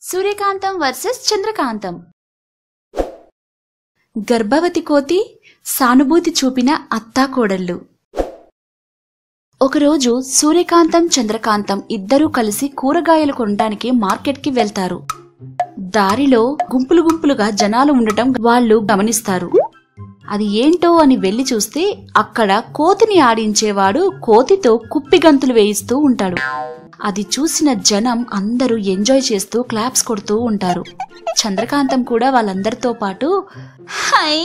సూర్యకాంతం versus చంద్రకాంతం గర్భవతి కోతి సానుభూతి చూపిన అత్తాకోడళ్ళు ఒకరోజు సూర్యకాంతం చంద్రకాంతం ఇద్దరూ కలిసి కూరగాయలు కొనడానికి మార్కెట్కి వెళ్తారు దారిలో గుంపులు గుంపులుగా జనాలు ఉండటం వాళ్ళు గమనిస్తారు అది ఏంటో అని వెళ్లి చూస్తే అక్కడ కోతిని ఆడించేవాడు కోతితో కుప్పిగంతులు వేయిస్తూ ఉంటాడు అది చూసిన జనం అందరూ ఎంజాయ్ చేస్తూ క్లాప్స్ కొడుతూ ఉంటారు చంద్రకాంతం కూడా వాళ్ళందరితో పాటు హై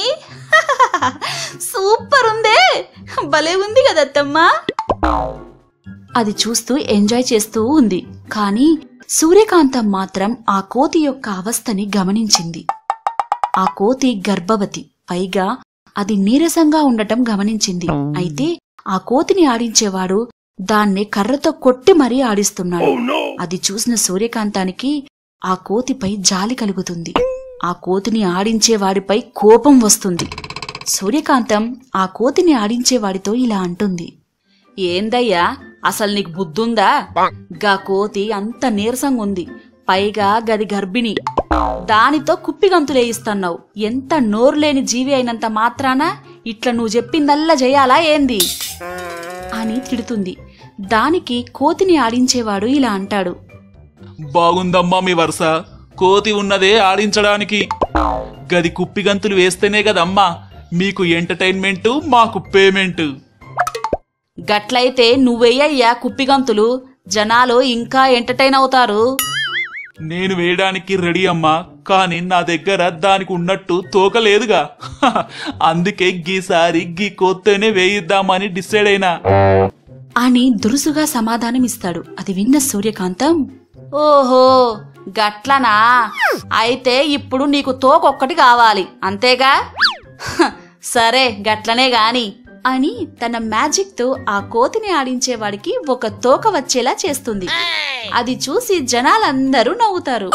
సూపర్ ఉందే భలే ఉంది కదత్తమ్మా అది చూస్తూ ఎంజాయ్ చేస్తూ ఉంది కానీ సూర్యకాంతం మాత్రం ఆ కోతి యొక్క అవస్థని గమనించింది ఆ కోతి గర్భవతి పైగా అది నీరసంగా ఉండటం గమనించింది అయితే ఆ కోతిని ఆడించేవాడు దాన్ని కర్రతో కొట్టి మరీ ఆడిస్తున్నాడు అది చూసిన సూర్యకాంతానికి ఆ కోతిపై జాలి కలుగుతుంది ఆ కోతిని ఆడించేవాడిపై కోపం వస్తుంది సూర్యకాంతం ఆ కోతిని ఆడించేవాడితో ఇలా అంటుంది ఏందయ్యా అసలు నీకు బుద్ధుందా గా కోతి అంత నీరసంగా ఉంది పైగా గది గర్భిణి దానితో కుప్పిగంతులేయిస్తున్నావు ఎంత నోరులేని జీవి అయినంత మాత్రాన ఇట్లా నువ్వు చెప్పిందల్లా చేయాలా ఏంది అని తిడుతుంది దానికి కోతిని ఆడించేవాడు ఇలా అంటాడు బాగుందమ్మా మీ వరుస కోతి ఉన్నదే ఆడించడానికి గది కుప్పిగంతులు వేస్తేనే కదమ్మా మీకు ఎంటర్టైన్మెంట్ మాకు పేమెంట్ గట్లయితే నువ్వెయ్యయ్యా కుప్పిగంతులు జనాలు ఇంకా ఎంటర్టైన్ అవుతారు నేను వేయడానికి రెడీ అమ్మా కానీ నా దగ్గర దానికి ఉన్నట్టు తోక లేదుగా అందుకే గీసారి గీ కోత్తేనే వేయిద్దామని డిసైడ్ అయినా అని దురుసుగా సమాధానమిస్తాడు అది విన్న సూర్యకాంతం ఓహో గట్లనా అయితే ఇప్పుడు నీకు తోకొక్కటి కావాలి అంతేగా హ, సరే గట్లనే గాని అని తన మ్యాజిక్ తో ఆ కోతిని ఆడించేవాడికి ఒక తోక వచ్చేలా చేస్తుంది అది చూసి జనాలందరూ నవ్వుతారు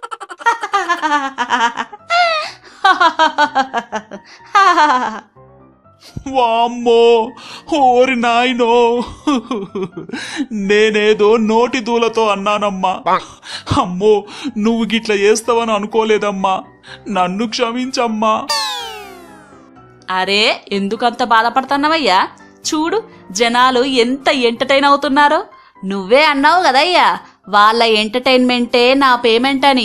వామ్మో ఓరి నాయనో నేనేదో నోటి దూలతో అన్నానమ్మా అమ్మో నువ్వు గిట్ల చేస్తావని అనుకోలేదమ్మా నన్ను క్షమించమ్మా అరే ఎందుకంత బాధపడుతున్నావయ్యా చూడు జనాలు ఎంత ఎంటర్టైన్ అవుతున్నారో నువ్వే అన్నావు కదయ్యా వాళ్ళ ఎంటర్టైన్మెంటే నా పేమెంట్ అని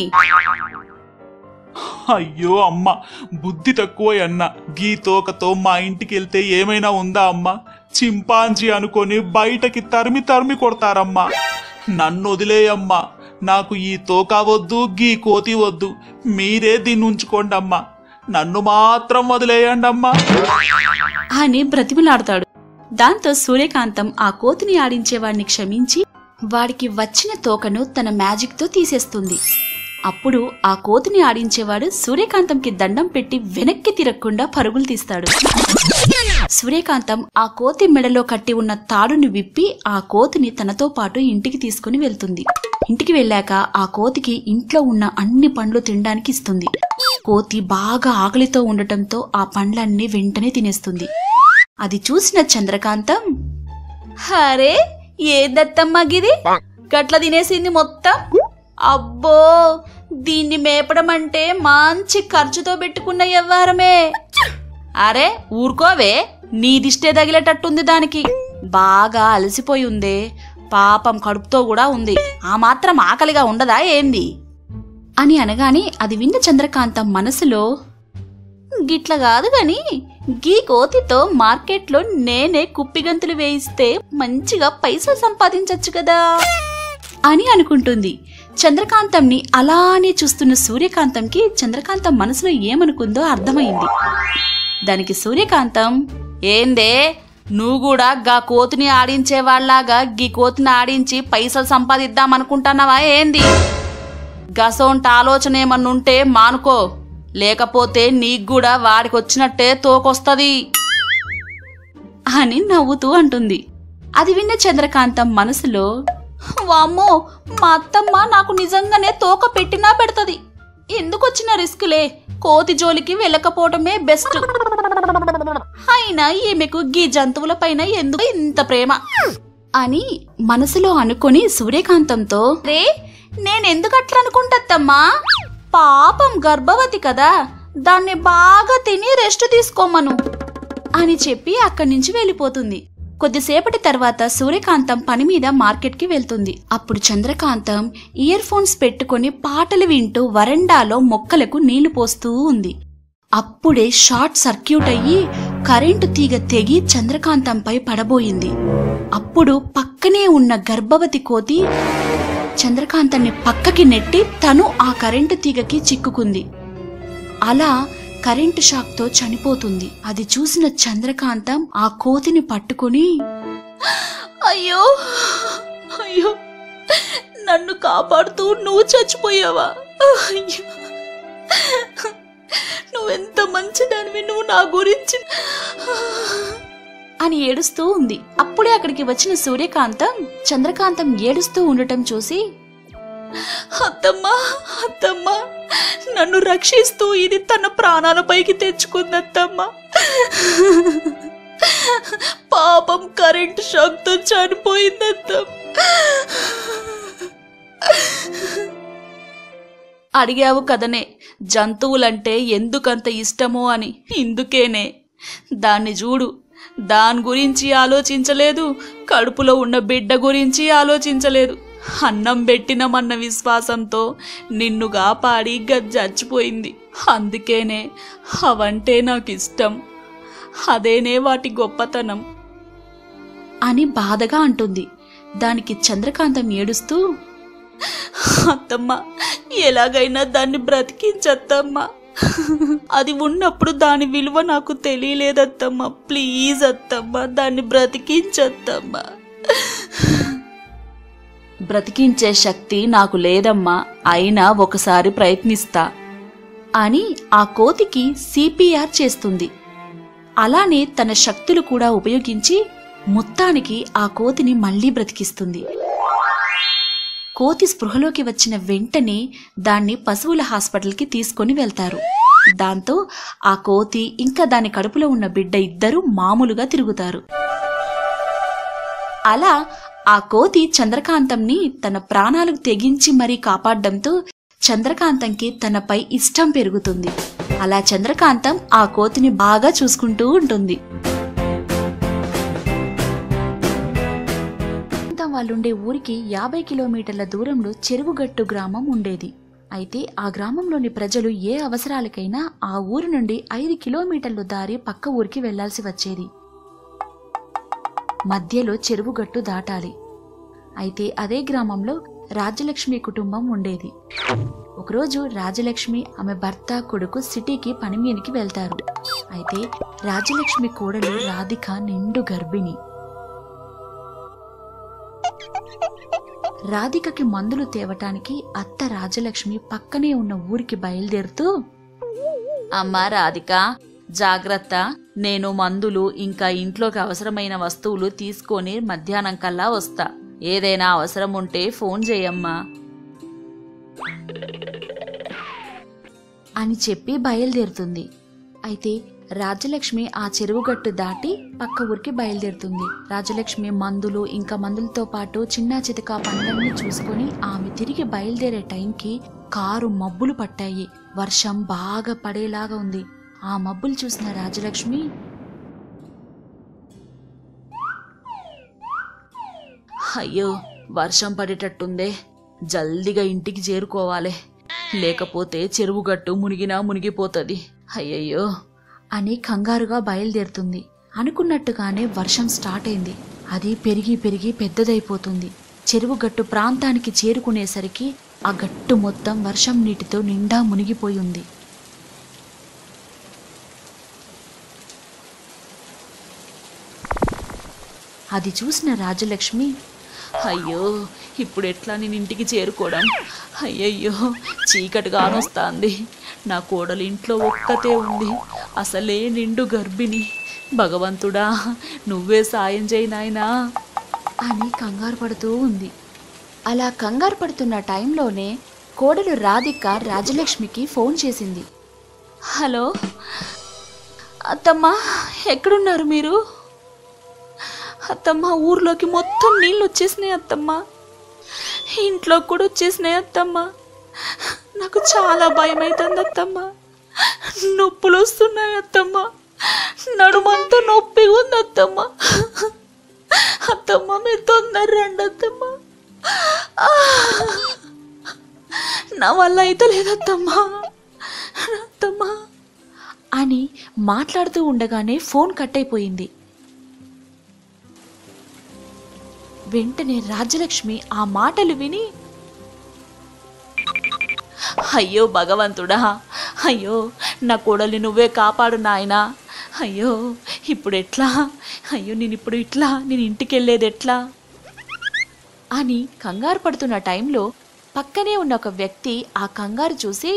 అయ్యో అమ్మ బుద్ధి తక్కువ అన్న గీ తోకతో మా ఇంటికి వెళ్తే ఏమైనా ఉందా అమ్మా చింపాంజీ అనుకొని బయటకి తరిమి తరిమి కొడతారమ్మా నన్ను వదిలేయమ్మా నాకు ఈ తోక వద్దు గీ కోతి వద్దు మీరే దీన్ని ఉంచుకోండి అమ్మా నన్ను మాత్రం వదిలేయండి అమ్మా అని బ్రతిమలాడతాడు దాంతో సూర్యకాంతం ఆ కోతిని ఆడించేవాడిని క్షమించి వాడికి వచ్చిన తోకను తన మ్యాజిక్ తో తీసేస్తుంది అప్పుడు ఆ కోతిని ఆడించేవాడు సూర్యకాంతంకి దండం పెట్టి వెనక్కి తిరగకుండా పరుగులు తీస్తాడు సూర్యకాంతం ఆ కోతి మెడలో కట్టి ఉన్న తాడుని విప్పి ఆ కోతిని తనతో పాటు ఇంటికి తీసుకుని వెళ్తుంది ఇంటికి వెళ్ళాక ఆ కోతికి ఇంట్లో ఉన్న అన్ని పండ్లు తినడానికి ఇస్తుంది కోతి బాగా ఆకలితో ఉండటంతో ఆ పండ్లన్నీ వెంటనే తినేస్తుంది అది చూసిన చంద్రకాంతం హరే ఏ దత్తమ్మ గిది గట్ల తినేసింది మొత్తం అబ్బో దీన్ని మేపడం అంటే మంచి ఖర్చుతో పెట్టుకున్న వ్యవహారమే అరే ఊరుకోవే నీ దిష్టే తగిలేటట్టుంది దానికి బాగా అలసిపోయి ఉందే పాపం కడుపుతో కూడా ఉంది ఆ మాత్రం ఆకలిగా ఉండదా ఏంది అని అనగానే అది విన్న చంద్రకాంతం మనసులో గిట్ల కాదు గాని గీ కోతితో మార్కెట్లో నేనే కుప్పిగంతులు వేయిస్తే మంచిగా పైసలు సంపాదించొచ్చు కదా అని అనుకుంటుంది చంద్రకాంతంని అలానే చూస్తున్న సూర్యకాంతంకి చంద్రకాంతం మనసులో ఏమనుకుందో అర్థమైంది దానికి సూర్యకాంతం ఏందే నువ్వు కూడా గా కోతిని ఆడించే వాళ్ళలాగా గీ కోతిని ఆడించి పైసలు సంపాదిద్దాం అనుకుంటున్నావా ఏంది గసోంటి ఆలోచన ఏమన్నుంటే మానుకో లేకపోతే నీకు కూడా వాడికి వచ్చినట్టే తోకొస్తది అని నవ్వుతూ అంటుంది అది విన్న చంద్రకాంతం మనసులో వామ్మో మా అత్తమ్మ నాకు నిజంగానే తోక పెట్టినా పెడతది ఎందుకొచ్చిన రిస్కులే కోతి జోలికి వెళ్ళకపోవటమే బెస్ట్ అయినా ఈమెకు గీ జంతువుల పైన ఎందుకు ఇంత ప్రేమ అని మనసులో అనుకొని సూర్యకాంతంతో రే నేనెందుకు అట్లా అనుకుంటత్తమ్మా పాపం గర్భవతి కదా దాన్ని బాగా తిని రెస్ట్ తీసుకోమను అని చెప్పి అక్కడి నుంచి వెళ్ళిపోతుంది కొద్దిసేపటి తర్వాత సూర్యకాంతం పని మీద మార్కెట్కి వెళ్తుంది అప్పుడు చంద్రకాంతం ఇయర్ ఫోన్స్ పెట్టుకొని పాటలు వింటూ వరండాలో మొక్కలకు నీళ్లు పోస్తూ ఉంది అప్పుడే షార్ట్ సర్క్యూట్ అయ్యి కరెంటు తీగ తెగి చంద్రకాంతంపై పడబోయింది అప్పుడు పక్కనే ఉన్న గర్భవతి కోతి చంద్రకాంతాన్ని పక్కకి నెట్టి తను ఆ కరెంటు తీగకి చిక్కుకుంది అలా కరెంటు షాక్తో చనిపోతుంది అది చూసిన చంద్రకాంతం ఆ కోతిని పట్టుకుని అయ్యో అయ్యో నన్ను కాపాడుతూ నువ్వు చచ్చిపోయావా అయ్యో నువ్వెంత మంచిదానివి నువ్వు నా గురించి అని ఏడుస్తూ ఉంది అప్పుడే అక్కడికి వచ్చిన సూర్యకాంతం చంద్రకాంతం ఏడుస్తూ ఉండటం చూసి అత్తమ్మా అత్తమ్మా నన్ను రక్షిస్తూ ఇది తన ప్రాణాలపైకి తెచ్చుకుందత్తమ్మా పాపం కరెంటు షాక్తో చనిపోయిందత్తమ్మ అడిగావు కదనే జంతువులంటే ఎందుకంత ఇష్టమో అని ఇందుకేనే దాన్ని చూడు దాని గురించి ఆలోచించలేదు కడుపులో ఉన్న బిడ్డ గురించి ఆలోచించలేదు అన్నం పెట్టినమన్న విశ్వాసంతో నిన్ను కాపాడి గది చచ్చిపోయింది అందుకేనే అవంటే నాకు ఇష్టం అదేనే వాటి గొప్పతనం అని బాధగా అంటుంది దానికి చంద్రకాంతం ఏడుస్తూ అత్తమ్మ ఎలాగైనా దాన్ని బ్రతికించత్తమ్మా అది ఉన్నప్పుడు దాని విలువ నాకు తెలియలేదత్తమ్మ ప్లీజ్ అత్తమ్మ దాన్ని బ్రతికించత్తమ్మా బ్రతికించే శక్తి నాకు లేదమ్మా అయినా ఒకసారి ప్రయత్నిస్తా అని ఆ కోతికి సిపిఆర్ చేస్తుంది అలానే తన శక్తులు కూడా ఉపయోగించి మొత్తానికి ఆ కోతిని మళ్ళీ బ్రతికిస్తుంది కోతి స్పృహలోకి వచ్చిన వెంటనే దాన్ని పశువుల హాస్పిటల్కి తీసుకొని వెళ్తారు దాంతో ఆ కోతి ఇంకా దాని కడుపులో ఉన్న బిడ్డ ఇద్దరూ మామూలుగా తిరుగుతారు అలా ఆ కోతి చంద్రకాంతంని తన ప్రాణాలకు తెగించి మరీ కాపాడడంతో చంద్రకాంతంకి తనపై ఇష్టం పెరుగుతుంది అలా చంద్రకాంతం ఆ కోతిని బాగా చూసుకుంటూ ఉంటుంది ప్రాంతం వాళ్ళుండే ఊరికి యాభై కిలోమీటర్ల దూరంలో చెరువుగట్టు గ్రామం ఉండేది అయితే ఆ గ్రామంలోని ప్రజలు ఏ అవసరాలకైనా ఆ ఊరి నుండి ఐదు కిలోమీటర్లు దారి పక్క ఊరికి వెళ్లాల్సి వచ్చేది మధ్యలో చెరువుగట్టు దాటాలి అయితే అదే గ్రామంలో రాజ్యలక్ష్మి కుటుంబం ఉండేది ఒకరోజు రాజలక్ష్మి ఆమె భర్త కొడుకు సిటీకి పని మీదకి వెళ్తారు అయితే రాజలక్ష్మి కోడలు రాధిక నిండు గర్భిణి రాధికకి మందులు తేవటానికి అత్త రాజలక్ష్మి పక్కనే ఉన్న ఊరికి బయలుదేరుతూ అమ్మా రాధిక జాగ్రత్త నేను మందులు ఇంకా ఇంట్లోకి అవసరమైన వస్తువులు తీసుకొని మధ్యాహ్నం కల్లా వస్తా ఏదైనా అవసరం ఉంటే ఫోన్ చేయమ్మా అని చెప్పి బయలుదేరుతుంది అయితే రాజలక్ష్మి ఆ చెరువుగట్టు దాటి పక్క ఊరికి బయలుదేరుతుంది రాజలక్ష్మి మందులు ఇంకా మందులతో పాటు చిన్న చితక పనులన్నీ చూసుకొని ఆమె తిరిగి బయలుదేరే టైంకి కారు మబ్బులు పట్టాయి వర్షం బాగా పడేలాగా ఉంది ఆ మబ్బులు చూసిన రాజలక్ష్మి అయ్యో వర్షం పడేటట్టుందే జల్దిగా ఇంటికి చేరుకోవాలి లేకపోతే చెరువు గట్టు మునిగినా మునిగిపోతుంది అయ్యయ్యో అని కంగారుగా బయలుదేరుతుంది అనుకున్నట్టుగానే వర్షం స్టార్ట్ అయింది అది పెరిగి పెరిగి పెద్దదైపోతుంది చెరువు గట్టు ప్రాంతానికి చేరుకునేసరికి ఆ గట్టు మొత్తం వర్షం నీటితో నిండా మునిగిపోయి ఉంది అది చూసిన రాజలక్ష్మి అయ్యో ఇప్పుడు ఎట్లా నేను ఇంటికి చేరుకోవడం అయ్యయ్యో చీకటి కానొస్తాంది నా కోడలు ఇంట్లో ఒక్కతే ఉంది అసలే నిండు గర్భిణి భగవంతుడా నువ్వే సాయం చేయి నాయనా అని కంగారు పడుతూ ఉంది అలా కంగారు పడుతున్న టైంలోనే కోడలు రాధిక రాజలక్ష్మికి ఫోన్ చేసింది హలో అత్తమ్మా ఎక్కడున్నారు మీరు అత్తమ్మ ఊర్లోకి మొత్తం నీళ్ళు వచ్చేసినాయి అత్తమ్మ ఇంట్లో కూడా వచ్చేసినాయి అత్తమ్మ నాకు చాలా భయం అవుతుంది అత్తమ్మ నొప్పులు వస్తున్నాయి అత్తమ్మ నడుమంతా నొప్పి ఉంది అత్తమ్మ అత్తమ్మ మీరు తొందర రండి అత్తమ్మ ఆ! నా వల్ల అయితే లేదత్తమ్మా అత్తమ్మా అని మాట్లాడుతూ ఉండగానే ఫోన్ కట్ అయిపోయింది వెంటనే రాజ్యలక్ష్మి ఆ మాటలు విని అయ్యో భగవంతుడా అయ్యో నా కోడల్ని నువ్వే కాపాడు నాయనా అయ్యో ఇప్పుడు ఎట్లా అయ్యో నేను ఇప్పుడు ఇట్లా నేను ఇంటికి వెళ్ళేది ఎట్లా అని కంగారు పడుతున్న టైంలో పక్కనే ఉన్న ఒక వ్యక్తి ఆ కంగారు చూసి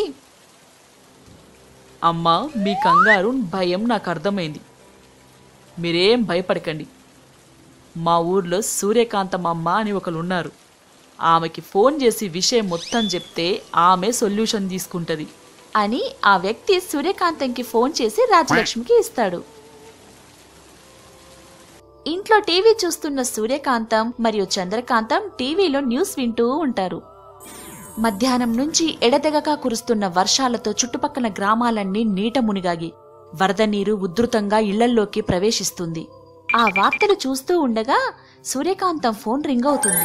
అమ్మా మీ కంగారు భయం నాకు అర్థమైంది మీరేం భయపడకండి మా ఊర్లో సూర్యకాంతం అమ్మ అని ఒకరు ఉన్నారు ఆమెకి ఫోన్ చేసి విషయం మొత్తం చెప్తే ఆమె సొల్యూషన్ తీసుకుంటుంది అని ఆ వ్యక్తి సూర్యకాంతంకి ఫోన్ చేసి రాజలక్ష్మికి ఇస్తాడు ఇంట్లో టీవీ చూస్తున్న సూర్యకాంతం మరియు చంద్రకాంతం టీవీలో న్యూస్ వింటూ ఉంటారు మధ్యాహ్నం నుంచి ఎడతెగక కురుస్తున్న వర్షాలతో చుట్టుపక్కల గ్రామాలన్నీ నీట మునిగాగి వరద నీరు ఉధృతంగా ఇళ్లల్లోకి ప్రవేశిస్తుంది ఆ వార్తలు చూస్తూ ఉండగా సూర్యకాంతం ఫోన్ రింగ్ అవుతుంది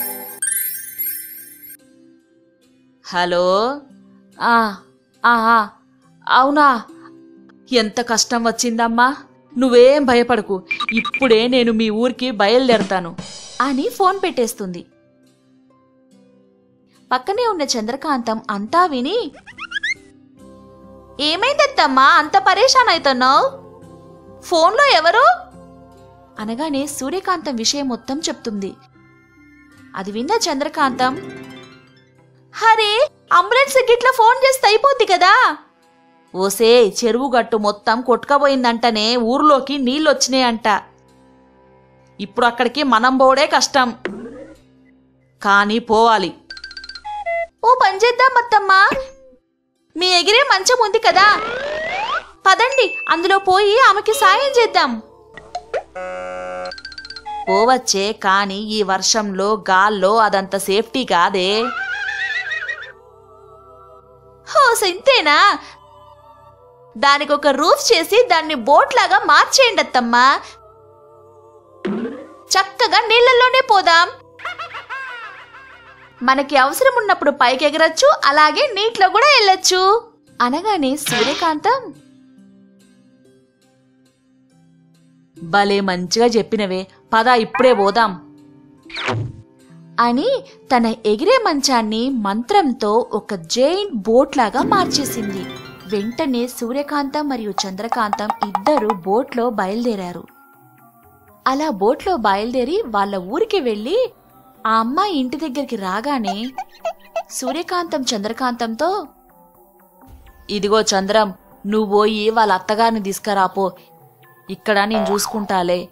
హలో ఆ ఆ ఆ, అవునా ఎంత కష్టం వచ్చిందమ్మా నువ్వేం భయపడకు ఇప్పుడే నేను మీ ఊరికి బయలుదేరతాను అని ఫోన్ పెట్టేస్తుంది పక్కనే ఉన్న చంద్రకాంతం అంతా విని ఏమైందత్తమ్మా అంత పరేషాన్ అవుతున్నావు ఫోన్లో ఎవరు అనగానే సూర్యకాంతం విషయం మొత్తం చెప్తుంది అది విన్న చంద్రకాంతం హరే అంబులెన్స్ గిట్లా ఫోన్ చేస్తే అయిపోద్ది కదా ఓసే చెరువు గట్టు మొత్తం కొట్టుకపోయిందంటనే ఊర్లోకి నీళ్ళొచ్చినాయంట ఇప్పుడు అక్కడికి మనం పోవడే కష్టం కానీ పోవాలి ఓ పని చేద్దాం అత్తమ్మా మీ ఎగిరే మంచం ఉంది కదా పదండి అందులో పోయి ఆమెకి సాయం చేద్దాం పోవచ్చే కానీ ఈ వర్షంలో గాల్లో అదంత సేఫ్టీ కాదే హో ఇంతేనా దానికి ఒక రూఫ్ చేసి దాన్ని బోట్ లాగా మార్చేయండి అత్తమ్మా చక్కగా నీళ్ళల్లోనే పోదాం మనకి అవసరం ఉన్నప్పుడు పైకి ఎగరచ్చు అలాగే నీటిలో కూడా వెళ్ళొచ్చు అనగానే సూర్యకాంతం భలే మంచిగా చెప్పినవే పద ఇప్పుడే పోదాం అని తన ఎగిరే మంచాన్ని మంత్రంతో ఒక జైంట్ బోట్ లాగా మార్చేసింది వెంటనే సూర్యకాంతం మరియు చంద్రకాంతం ఇద్దరు బోట్లో బయలుదేరారు అలా బోట్లో బయలుదేరి వాళ్ళ ఊరికి వెళ్ళి ఆ అమ్మాయి ఇంటి దగ్గరికి రాగానే సూర్యకాంతం చంద్రకాంతంతో ఇదిగో చంద్రం నువ్వు పోయి వాళ్ళ అత్తగారిని తీసుకురాపో ఇక్కడ నేను చూసుకుంటాలే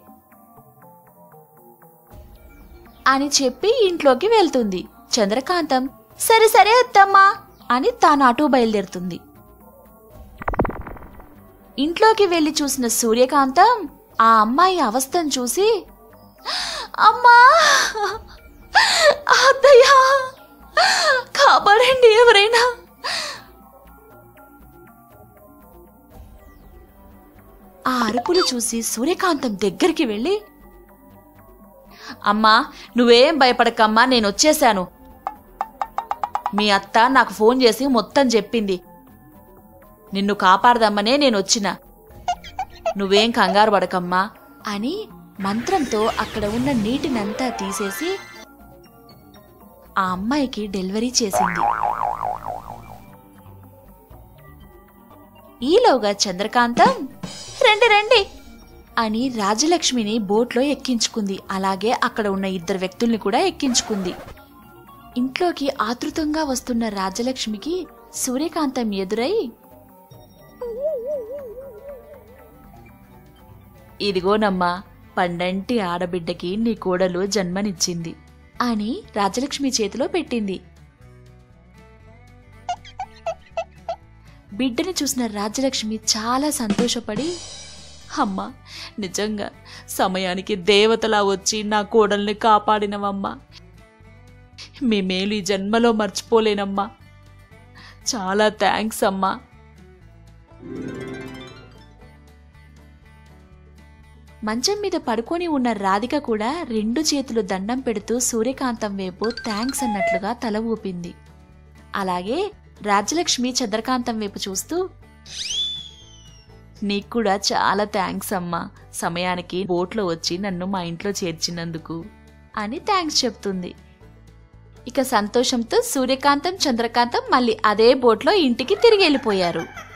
అని చెప్పి ఇంట్లోకి వెళ్తుంది చంద్రకాంతం సరే సరే అత్తమ్మా అని తాను అటు బయలుదేరుతుంది ఇంట్లోకి వెళ్లి చూసిన సూర్యకాంతం ఆ అమ్మాయి అవస్థను చూసి అమ్మా అత్తయ్య కాపాడండి ఎవరైనా ఆ అరుపులు చూసి సూర్యకాంతం దగ్గరికి వెళ్ళి అమ్మా నువ్వేం భయపడకమ్మా నేను వచ్చేశాను మీ అత్త నాకు ఫోన్ చేసి మొత్తం చెప్పింది నిన్ను కాపాడదామనే నేను వచ్చిన నువ్వేం కంగారు పడకమ్మా అని మంత్రంతో అక్కడ ఉన్న నీటినంతా తీసేసి ఆ అమ్మాయికి డెలివరీ చేసింది ఈలోగా చంద్రకాంతం రండి రండి అని రాజలక్ష్మిని బోట్లో ఎక్కించుకుంది అలాగే అక్కడ ఉన్న ఇద్దరు వ్యక్తుల్ని కూడా ఎక్కించుకుంది ఇంట్లోకి ఆతృతంగా వస్తున్న రాజలక్ష్మికి సూర్యకాంతం ఎదురై ఇదిగోనమ్మా పండంటి ఆడబిడ్డకి నీ కోడలు జన్మనిచ్చింది అని రాజలక్ష్మి చేతిలో పెట్టింది బిడ్డని చూసిన రాజలక్ష్మి చాలా సంతోషపడి అమ్మా నిజంగా సమయానికి దేవతలా వచ్చి నా కోడల్ని కాపాడినవమ్మా మీ మేలు ఈ జన్మలో మర్చిపోలేనమ్మా చాలా థ్యాంక్స్ అమ్మా మంచం మీద పడుకొని ఉన్న రాధిక కూడా రెండు చేతులు దండం పెడుతూ సూర్యకాంతం వైపు థ్యాంక్స్ అన్నట్లుగా తల ఊపింది అలాగే రాజ్యలక్ష్మి చంద్రకాంతం వైపు చూస్తూ నీకు కూడా చాలా థ్యాంక్స్ అమ్మా సమయానికి బోట్లో వచ్చి నన్ను మా ఇంట్లో చేర్చినందుకు అని థ్యాంక్స్ చెప్తుంది ఇక సంతోషంతో సూర్యకాంతం చంద్రకాంతం మళ్ళీ అదే బోట్లో ఇంటికి తిరిగి వెళ్ళిపోయారు